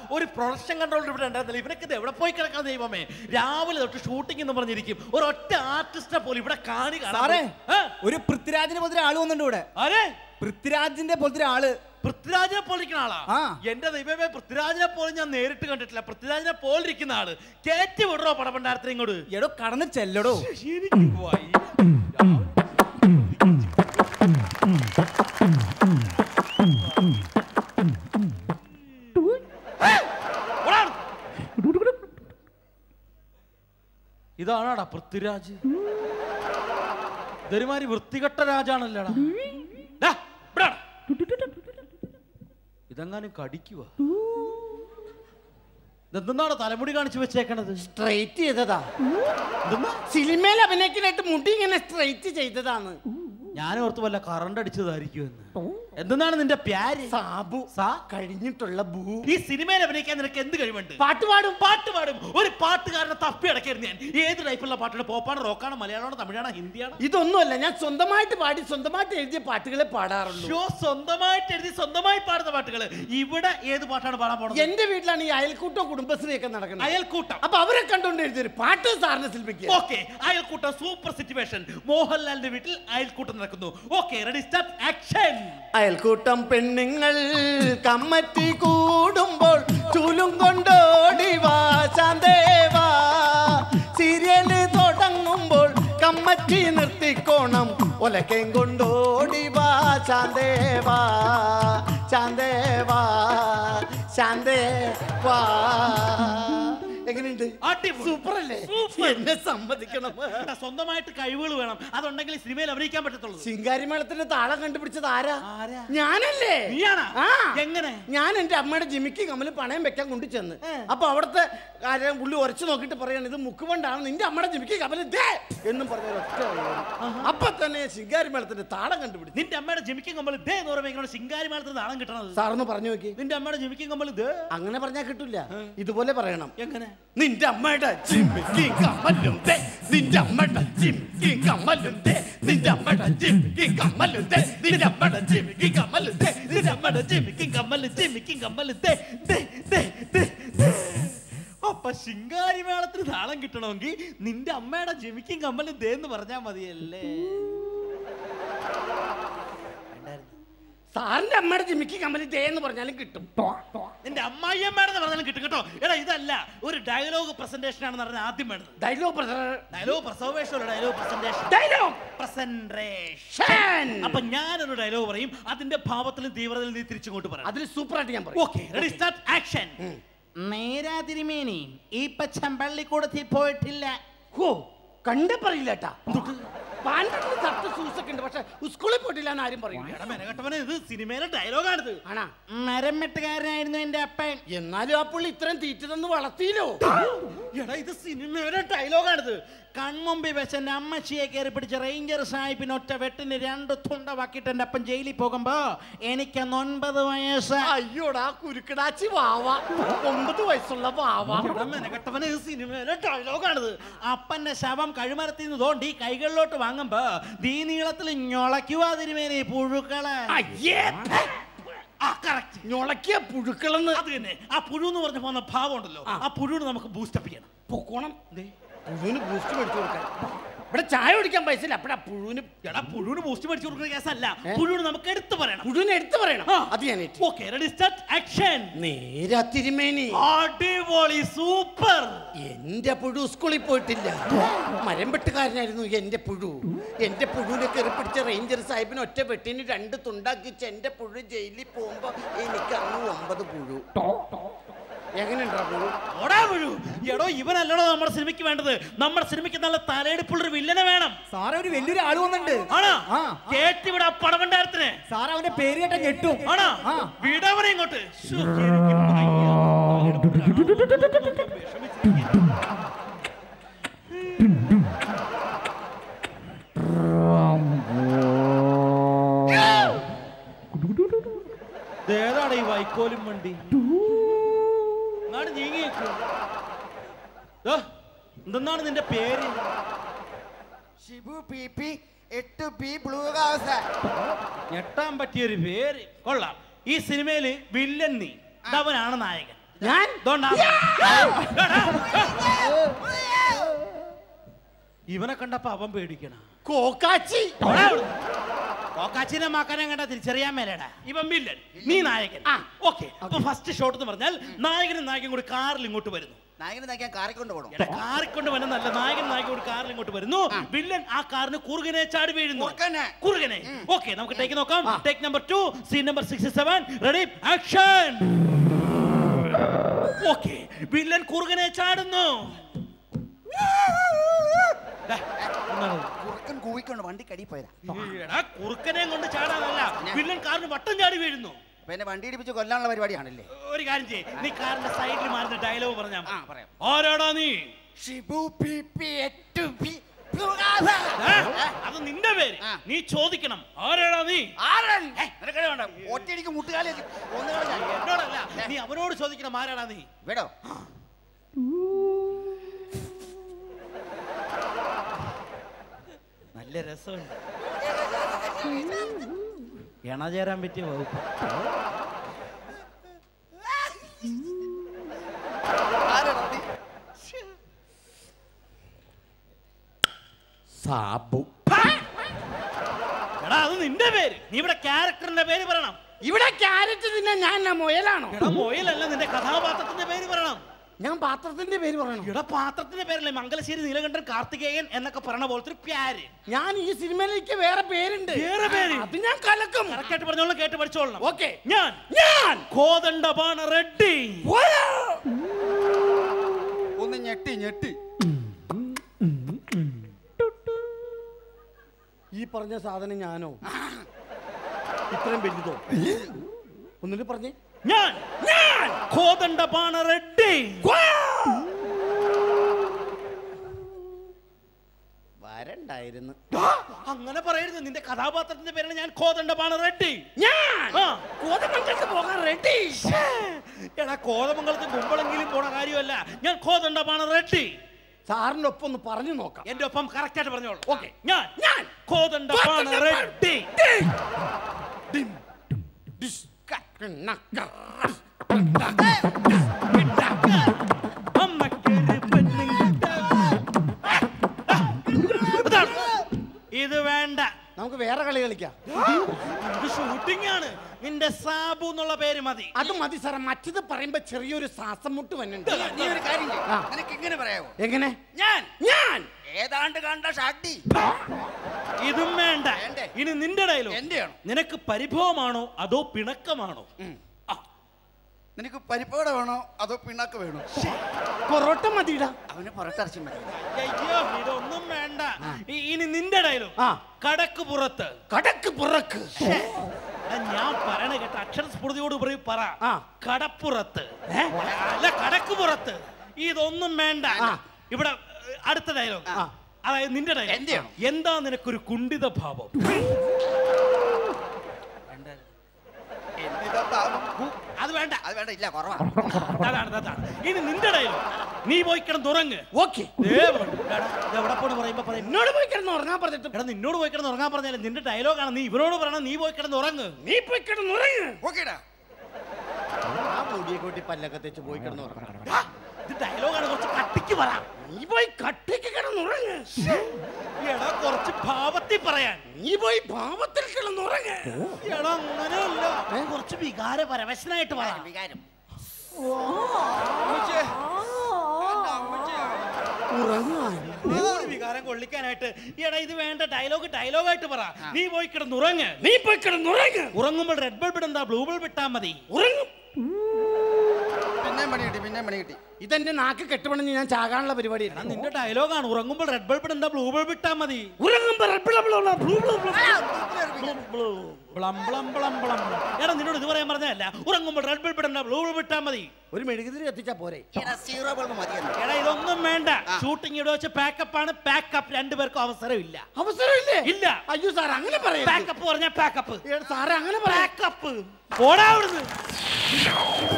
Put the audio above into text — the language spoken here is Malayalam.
ഒരു പ്രൊഡക്ഷൻ കൺട്രോളർ ഇവിടെ ഉണ്ടായിരുന്നില്ല ഇവനൊക്കെ ഇത് എവിടെ പോയി കിടക്കാൻ ദൈവമേ രാവിലെ തൊട്ട് ഷൂട്ടിംഗ് എന്ന് പറഞ്ഞിരിക്കും ഒരു ഒറ്റ ആർട്ടിസ്റ്റിനെ പോലും ഇവിടെ കാണി കാണാൻ സാറേ ഏ? ഒരു പൃഥ്വിരാജിനെ പോലത്തെ ആള് വന്നിട്ടുണ്ട് ഇവിടെ ആരെ പൃഥ്വിരാജിന്റെ പോലത്തെ ആള് പൃഥ്വിരാജിനെ പോലിരിക്കുന്ന ആളാ ആ. എന്റെ ദൈവമേ പൃഥ്വിരാജിനെ പോലും ഞാൻ നേരിട്ട് കണ്ടിട്ടില്ല പൃഥ്വിരാജിനെ പോലിരിക്കുന്ന ആള് കയറ്റി വിടറോ പടപണ്ടാരത്തിന് ഇങ്ങോട്ട് എടോ കടന്ന് ചെല്ലടോ എനിക്ക് വയ്യ. ഏ, ഓടാ. ഇതാണാടാ പൃഥ്വിരാജ് ഇതൊരുമാതിരി വൃത്തികെട്ട രാജാണല്ലോടാ ഡാ, ഇവിടെ വാടാ. ഇതെങ്ങാനും കടിക്കുക ഇതെന്താണ് തലമുടി കാണിച്ചു വെച്ചേക്കണത് സ്ട്രൈറ്റ് ചെയ്തതാ ഇതെന്നാ സിനിമയിൽ അഭിനയിക്കാനായിട്ട് മുടി ഇങ്ങനെ സ്ട്രൈറ്റ് ചെയ്തതാണ് ഞാൻ ഓർത്ത് വല്ല കറണ്ട് അടിച്ചതായിരിക്കുമെന്ന് എന്തെന്നാണ് നിന്റെ പ്യാര് സാബു സാ? കഴിഞ്ഞിട്ടുള്ള ഭൂ ഈ സിനിമയിൽ അഭിനയിക്കാൻ നിനക്ക് എന്ത് കഴിവുണ്ട് പാട്ട് പാടും പാട്ട് പാടും ഒരു പാട്ടുകാരനെ തപ്പി അടക്കായിരുന്നു ഞാൻ ഏത് ടൈപ്പുള്ള പാട്ടാണ് പോപ്പാണ് റോക്കാണ് മലയാളമാണോ തമിഴാണോ ഹിന്ദിയാണോ ഇതൊന്നുമല്ല ഞാൻ സ്വന്തമായിട്ട് പാടി സ്വന്തമായിട്ട് എഴുതിയ പാട്ടുകളെ പാടാറുള്ളൂ ഷോ സ്വന്തമായിട്ട് എഴുതി സ്വന്തമായി പാടുന്ന പാട്ടുകൾ ഇവിടെ ഏത് പാട്ടാണ് പാടാൻ പോണത് എന്റെ വീട്ടിലാണ് ഈ അയൽക്കൂട്ടോ കുടുംബശ്രീ ഒക്കെ നടക്കുന്നത് അയൽക്കൂട്ടം അപ്പൊ അവരെ കണ്ടോണ്ട് എഴുതിയൊരു പാട്ട് സാറിന് ശില്പിക്കുക ഓക്കെ അയൽക്കൂട്ടം സൂപ്പർ സിറ്റുവേഷൻ മോഹൻലാലിന്റെ വീട്ടിൽ അയൽക്കൂട്ടം നടക്കുന്നു ഓക്കെ റെഡി സ്റ്റാർട്ട് ആക്ഷൻ അയൽക്കൂട്ടം പെണ്ണുങ്ങൾ കമ്മറ്റി കൂടുമ്പോൾ ചൂലും കൊണ്ടോടി വാ ശാന്തേവാ സീരിയല് തുടങ്ങുമ്പോൾ കമ്മറ്റി നിർത്തിക്കോണം ഒലക്കയും കൊണ്ടോടി വാ ശാന്തേവാ ശാന്തേവാ ശാന്തേവാ എങ്ങനെയുണ്ട് അടിപൊളി. സൂപ്പർ അല്ലേ Super. എന്നെ സമ്മതിക്കണം എടാ, സ്വന്തമായിട്ട് കഴിവുകൾ വേണം അതുണ്ടെങ്കിൽ സിനിമയിൽ അഭിനയിക്കാൻ പറ്റത്തുള്ളൂ ശിങ്കാരിമേളത്തിന്റെ താളം കണ്ടുപിടിച്ചത് ആരാ ആരാ? ഞാനല്ലേ നീയാണാ? ആ. എങ്ങനെ? ഞാൻ എന്റെ അമ്മയുടെ ജിമിക്ക് കമ്മല് പണയം വെക്കാൻ കൊണ്ടു ചെന്ന് അപ്പൊ അവിടുത്തെ കാര്യം പുള്ളി ഉരച്ചു നോക്കിയിട്ട് പറയാണ് ഇത് മുക്കുകൊണ്ടാണ് നിന്റെ അമ്മയുടെ ജിമിക്ക് കമ്മല് ദേ എന്നും പറഞ്ഞ ഒറ്റ അപ്പൊ തന്നെ ശിങ്കാരിമേളത്തിന്റെ താളം കണ്ടുപിടിച്ചു നിന്റെ അമ്മയുടെ ജിമിക്കും കമ്മൽ ദേ എന്ന് പറയുമ്പോൾ ഇങ്ങനെ ശിങ്കാരി മേളത്തിന് താളം കിട്ടണത് സാറൊന്ന് പറഞ്ഞു നോക്കി നിന്റെ അമ്മയുടെ ജിമിക്കും കമ്മൽ ദേ അങ്ങനെ പറഞ്ഞാൽ കിട്ടില്ല ഇതുപോലെ പറയണം എങ്ങനെ നിന്റെ അമ്മയുടെ ജിമിക്ക് കമ്മലും ദേ നിന്റെ അമ്മയുടെ ജിമിക്ക് കമ്മലും ദേ നിന്റെ അമ്മയുടെ ജിമിക്ക് കമ്മലും ദേ നിന്റെ അമ്മയുടെ ജിമിക്ക് കമ്മലും ദേ നിന്റെ അമ്മയുടെ ജിമിക്കും കമ്മൽ ജിമിക്കും കമ്മൽ ദേ ദേ ദേ ദേ ദേ. അപ്പൊ ശിങ്കാരി മേളത്തിന് താളം കിട്ടണമെങ്കിൽ നിന്റെ അമ്മയുടെ ജിമിക്കും കമ്മലും ദേ എന്ന് പറഞ്ഞാ മതിയല്ലേ സാറിന്റെ അമ്മയുടെ ജിമിക്ക് കമ്മല് ദേ എന്ന് പറഞ്ഞാലും കിട്ടും നിന്റെ അമ്മായിയമ്മയുടെ പറഞ്ഞാലും കിട്ടും കേട്ടോ എടാ ഇതല്ല ഒരു ഡയലോഗ് പ്രസന്റേഷൻ ആണെന്ന് പറഞ്ഞാൽ ആദ്യം വേണ്ടത് dialogue dialogue preservation dialogue presentation dialogue presentation അപ്പൊ ഞാനൊരു ഡയലോഗ് പറയും അതിന്റെ ഭാവത്തിലും തീവ്രതയിലും നീ തിരിച്ചിങ്ങോട്ട് പറയാം അതിൽ സൂപ്പറായിട്ട് ഞാൻ പറയും ഓക്കെ റെഡി സ്റ്റാർട്ട് ആക്ഷൻ നേരാ തിരുമേനി ഈ പച്ചമ്പള്ളിക്കൂടത്തിൽ പോയിട്ടില്ല ഹോ കണ്ടേ പറയില്ല കേട്ടാ പാൻറ്റീന് ഷർട്ട് ഷൂസ് ഒക്കെ ഉണ്ട് പക്ഷെ സ്കൂളിൽ പോയിട്ടില്ല എന്ന് ആരും പറയും എടാ മെനകെട്ടവനെ ഇത് സിനിമയിലെ ഡയലോഗാണിത് ആണാ മരം വെട്ടുകാരനായിരുന്നു എന്റെ അപ്പൻ എന്നാലും ആ പുള്ളി ഇത്രയും തീറ്റ തന്ന് വളർത്തിയില്ലോ എടാ ഇത് സിനിമയുടെ ഡയലോഗാണിത് കൺമുമ്പിൽ വെച്ച് എന്റെ അമ്മച്ചിയെ കയറി പിടിച്ച റേഞ്ചർ സാഹിബിന് ഒറ്റ വെട്ടിന് രണ്ട് തുണ്ടവാക്കിയിട്ട് എന്റെ അപ്പൻ ജയിലിൽ പോകുമ്പോ എനിക്കന്ന് ഒൻപത് വയസ്സ് അയ്യോടാ കുരുക്കടാച്ചി വാവ ഒമ്പത് വയസ്സുള്ള വാവ എടാ മെനകെട്ടവനെ ഇത് സിനിമയിലെ ഡയലോഗാണിത് അപ്പന്റെ ശവം കഴുമരത്തിൽ നിന്ന് തോണ്ടി കൈകളിലോട്ട് വാങ്ങുമ്പോ ദീ നീളത്തിൽ ഞൊളയ്ക്കുവാ തിരുമേനി പുഴുക്കളെ അയ്യേ ആ കറക്റ്റ് ഞൊളക്കിയ പുഴുക്കളെന്ന് അത് തന്നെ ആ പുഴു എന്ന് പറഞ്ഞ പോകുന്ന ഭാവം ഉണ്ടല്ലോ ആ പുഴുവിന് നമുക്ക് ബൂസ്റ്റപ്പ് ചെയ്യണം പൊക്കോണം പുഴുവിന് ബൂസ്റ്റ് മേടിച്ചു കൊടുക്കാൻ ഇവിടെ ചായ കുടിക്കാൻ പൈസ ഇല്ല അപ്പഴാ പുഴുവിന് എടാ പുഴുവിന് ബൂസ്റ്റ് മേടിച്ചു കൊടുക്കുന്ന കേസല്ല ഏ? പുഴുവിന് നമുക്ക് എടുത്തു പറയണം പുഴുവിനെ എടുത്തു പറയണം അത് ഞാൻ ഏറ്റു. ഓക്കെ റെഡി സ്റ്റാർട്ട് ആക്ഷൻ നേരാ തിരുമേനി അടിപൊളി സൂപ്പർ എന്റെ പുഴു സ്കൂളിൽ പോയിട്ടില്ല മരം വെട്ടുകാരനായിരുന്നു എന്റെ പുഴു എന്റെ പുഴുവിനെ കയറി പിടിച്ച റേഞ്ചർ സാഹിബിന് ഒറ്റ വെട്ടിന് രണ്ട് തുണ്ടാക്കിച്ച് എന്റെ പുഴു ജയിലിൽ പോകുമ്പോ എനിക്ക് അന്ന് ഒമ്പത് പുഴു എങ്ങനെയുണ്ടാ പുഴു ഓടാ പുഴു എടോ ഇവനല്ലടോ നമ്മുടെ സിനിമയ്ക്ക് വേണ്ടത് നമ്മുടെ സിനിമയ്ക്ക് നല്ല തലയെടുപ്പുള്ളൊരു വില്ലനെ വേണം സാറേ ഒരു വലിയൊരു ആള് വന്നിട്ടുണ്ട് ആണോ ആ. കേട്ടിവിടെ പടവണ്ടാരത്തിന് സാർ അവന്റെ പേര് കേട്ട ഞെട്ടും ആണോ ആ. വിടവനെ ഇങ്ങോട്ട് ശ്ശോ, എനിക്ക് വയ്യ. വിഷമിച്ചിരിക്കുകയാണ്. ഏതാണ് ഈ വൈക്കോലും വണ്ടി നാട് നീങ്ങി നിൽക്കൂ. ദോ, എന്തെന്നാണ് നിന്റെ പേര് ഷിബു പി പി എട്ട് പി ബ്ലൂ ഹൗസ് ഞെട്ടാൻ പറ്റിയൊരു പേര് കൊള്ളാം ഈ സിനിമയില് വില്ലൻ നീ അവനാണ് നായകൻ ഞാൻ ഇതുകൊണ്ടാ. ഇവനെ കണ്ടപ്പോ അവൻ പേടിക്കണ കോക്കാച്ചി കോക്കാച്ചിനെ മാക്കാനെ കണ്ട തിരിച്ചറിയാൻ മേലേടാ ഇവൻ വില്ലൻ നീ നായകൻ ആ. ഓക്കെ അപ്പൊ ഫസ്റ്റ് ഷോട്ട് എന്ന് പറഞ്ഞാൽ നായകനും നായകൻ കൂടി കാറിൽ ഇങ്ങോട്ട് വരുന്നു നായകനെ നയിക്കാൻ കാറിക്കൊണ്ട് പോകണം എടാ, കാറിൽ കൊണ്ട് വരുന്നല്ല നായകൻ നായകൻ കൂടി കാറിൽ ഇങ്ങോട്ട് വരുന്നു വില്ലൻ ആ കാറിന് കുറുകനെ ചാടി വീഴുന്നു കുറുക്കനെ. കുറുകനെ ഓക്കെ നമുക്ക് ടേക്ക് നോക്കാം take number two scene number six seven ready action okay villain കുറുകനെ ചാടുന്നു ദാ, എന്താണ്? കുറുക്കൻ കൂവിക്കൊണ്ട് വണ്ടി കടി പോയതാ എടാ, കുറുക്കനെ കൊണ്ട് ചാടാനല്ല വില്ലൻ കാറിന് വട്ടം ചാടി വീഴുന്നു അപ്പൊ എന്നെ വണ്ടി ഇടിപ്പിച്ച് കൊല്ലാനുള്ള പരിപാടിയാണല്ലേ ഒരു കാര്യം ചെയ്യ് നീ കാറിന്റെ സൈഡിൽ മാറുന്ന ഡയലോഗ് പറഞ്ഞാ ആ മതി. പറയാം ആരാടാ നീ ഷിബു പി പി എട്ട് പി ഏ? അത് നിന്റെ പേര് ആ. നീ ചോദിക്കണം ആരാടാ നീ ആരൻ നിനക്കടെ വേണ്ട ഒറ്റയടിക്ക് മുട്ടുകാലി ഒന്ന് കളഞ്ഞ എന്നോടല്ല നീ അവനോട് ചോദിക്കണം ആരാടാ നീ വേടോ നല്ല രസമുണ്ട് ഇണചേരാൻ പറ്റിയ വകുപ്പ് ആരാടാ നീ? സാബു എടാ അത് നിന്റെ പേര് നീ ഇവിടെ ക്യാരക്ടറിന്റെ പേര് പറയണം ഇവിടെ ക്യാരറ്റ് തിന്നാൻ ഞാൻ എന്നാ മുയലാണോ എടാ മൊയിലല്ല നിന്റെ കഥാപാത്രത്തിന്റെ പേര് പറയണം ഞാൻ പാത്രത്തിന്റെ പേര് പറയണോ എടാ പാത്രത്തിന്റെ പേരല്ലേ മംഗലശ്ശേരി നീലകണ്ഠൻ കാർത്തികേയൻ എന്നൊക്കെ പറയണ പോലത്തെ ഒരു പ്യാര് ഞാൻ ഈ സിനിമയിലേക്ക് വേറെ പേരുണ്ട് വേറെ പേര്? അത് ഞാൻ കലക്കും കറക്റ്റ് ആയിട്ട് പറഞ്ഞോളാം കേട്ട് പഠിച്ചോളണം ഓക്കെ ഞാൻ ഞാൻ കോതണ്ടപാണ റെഡ്ഡി ഒന്ന് ഞെട്ടി ഞെട്ടി ഈ പറഞ്ഞ സാധനം ഞാനോ ഇത്രയും വലുതോ ഒന്നിട്ട് പറഞ്ഞേ ഞാൻ ഞാൻ കോതണ്ടപാണ റെഡ്ഡി വരണ്ടായിരുന്നു ആ, അങ്ങനെ പറയരുത് നിന്റെ കഥാപാത്രത്തിന്റെ പേരാണ് ഞാൻ കോതണ്ടപാണ റെഡ്ഡി ഞാൻ ആ. കോതമംഗലത്ത് പോകാൻ റെഡി ശ്ശേ, എടാ കോതമംഗലത്ത് കുമ്പളെങ്കിലും പോണ കാര്യമല്ല ഞാൻ കോതണ്ടപാണ റെഡ്ഡി സാറിന്റെ ഒപ്പം ഒന്ന് പറഞ്ഞു നോക്കാം എന്റെ ഒപ്പം കറക്റ്റ് ആയിട്ട് പറഞ്ഞോളൂ Okay. ഞാൻ ഞാൻ കോതണ്ടപാണ റെഡ്ഡി അമ്മക്കൊരു പെണ്ണും ഇതാണ്. ഇത് വേണ്ട നമുക്ക് വേറെ കളി കളിക്കാം ഇത് ഷൂട്ടിംഗ് ആണ് നിന്റെ സാബു എന്നുള്ള പേര് മതി അത് മതി സാറേ മറ്റത് പറയുമ്പോ ചെറിയൊരു ശ്വാസം മുട്ട് വന്നുണ്ട് നീ ഒരു കാര്യം ചെയ്യ്. ആ. നിനക്ക് ഇങ്ങനെ പറയാവോ എങ്ങനെ ഞാൻ ഞാൻ ഏതാണ്ട് കണ്ട ഷാട്ടി ഇതും വേണ്ട വേണ്ടേ? ഇനി നിന്റെ ഡയലോഗ് എന്റെയാണോ നിനക്ക് പരിഭവമാണോ അതോ പിണക്കമാണോ ആ, നിനക്ക് പരിപ്പോട വേണോ അതോ പിണ്ണാക്ക് വേണോ പൊറോട്ട മതിടാ അവന് പുറത്തിറച്ചി മതി അയ്യോ ഇതൊന്നും വേണ്ട ഇ- ഇനി നിന്റെ ഡയലോഗ് ആ. കടക്ക് പുറത്ത് കടക്ക് പുറക്ക് എടാ, ഞാൻ പറയണ കേട്ട അക്ഷരസ്ഫുടതയോട് പറയും പറ ആ. കടപ്പുറത്ത് അല്ല കടക്ക് പുറത്ത് ഇതൊന്നും വേണ്ട ആ. ഇവിടെ ഏ, അടുത്ത ഡയലോഗ് ആ. അതായത് നിന്റെ ഡയലോഗ് എന്റെയാണോ? എന്താ നിനക്കൊരു കുണ്ഠിത ഭാവം എന്നിതാ പാവം. അത് വേണ്ട അത് വേണ്ട ഇല്ല കുറവാ അതാണ് അതാണ് ഇനി നിന്റെ ഡയലോഗ് നീ പോയി കിടന്നുറങ്ങ് ഓക്കെ ദേ പറഞ്ഞു. എടാ, ഇത് എവിടെ പോണ് പറയുമ്പോ പറയും എന്നോട് പോയി കിടന്ന് ഉറങ്ങാൻ പറഞ്ഞിട്ട് എടാ നിന്നോട് പോയി കിടന്ന് ഉറങ്ങാൻ പറഞ്ഞാലും നിന്റെ ഡയലോഗാണ് നീ ഇവരോട് പറയണം നീ പോയി കിടന്ന് ഉറങ്ങ് നീ പോയി കിടന്ന് ഉറങ്ങ് ഓക്കേടാ ആ മുടിയെ കൂട്ടി പല്ലൊക്കെ തെച്ച് പോയി കിടന്ന് ഉറങ്ങണം എടാ, ഇത് ഡയലോഗാണ് കുറച്ച് കട്ടിക്ക് പറ നീ പോയി കട്ടിക്ക് കിടന്ന് ഉറങ്ങ് എടാ കുറച്ച് ഭാവത്തിൽ പറയാൻ നീ പോയി പാവത്തിൽ കിടന്ന് ഉറങ്ങ് എടാ അങ്ങനെയല്ല കുറച്ച് വികാര പരവശനായിട്ട് പറ വികാരം ഉറങ്ങാൻ നീ കൂടി വികാരം കൊള്ളിക്കാനായിട്ട് എടാ ഇത് വേണ്ട ഡയലോഗ് ഡയലോഗായിട്ട് പറ നീ പോയി കിടന്ന് ഉറങ്ങ് നീ പോയി കിടന്ന് ഉറങ്ങ് ഉറങ്ങുമ്പോൾ റെഡ് ബൾബ് ഇടണ്ട ബ്ലൂ ബൾബ് ഇട്ടാ മതി ഉറങ്ങും പിന്നെയും പണി കിട്ടി പിന്നെയും പണി കിട്ടി ഇതെന്റെ നാക്ക് കെട്ടുപണിഞ്ഞ് ഞാൻ ചാകാനുള്ള പരിപാടി എടാ നിന്റെ ഡയലോഗാണ് ഉറങ്ങുമ്പോൾ റെഡ് ബൾബ് ഇടണ്ട ബ്ലൂ ബൾബ് ഇട്ടാ മതി ഉറങ്ങുമ്പോ റബ്ബിളബിള ബ്ലൂ ബ്ലൂ ബ്ലൂ ബ്ലം ബ്ലം ബ്ലം ബ്ലം ബ്ലം. എടാ നിന്നോട് ഇത് പറയാൻ പറഞ്ഞതല്ല ഉറങ്ങുമ്പോൾ റെഡ് ബൾബ് ഇടണ്ട ബ്ലൂ ബൾബ് ഇട്ടാ മതി ഒരു മെഴുകുതിരി എത്തിച്ചാ പോരെ എടാ സീറോ ബൾബ് മതിയെന്ന് എടാ ഇതൊന്നും വേണ്ട ഷൂട്ടിംഗ് ഇവിടെ വെച്ച് പാക്കപ്പ് ആണ് പാക്കപ്പ് രണ്ടുപേർക്കും അവസരമില്ല അവസരമില്ലേ ഇല്ല. അയ്യോ സാർ അങ്ങനെ പറയാ പാക്കപ്പ് പറഞ്ഞ പാക്കപ്പ് സാറേ അങ്ങനെ പറയാ പാക്കപ്പ് ഓടാ അവിടുന്ന്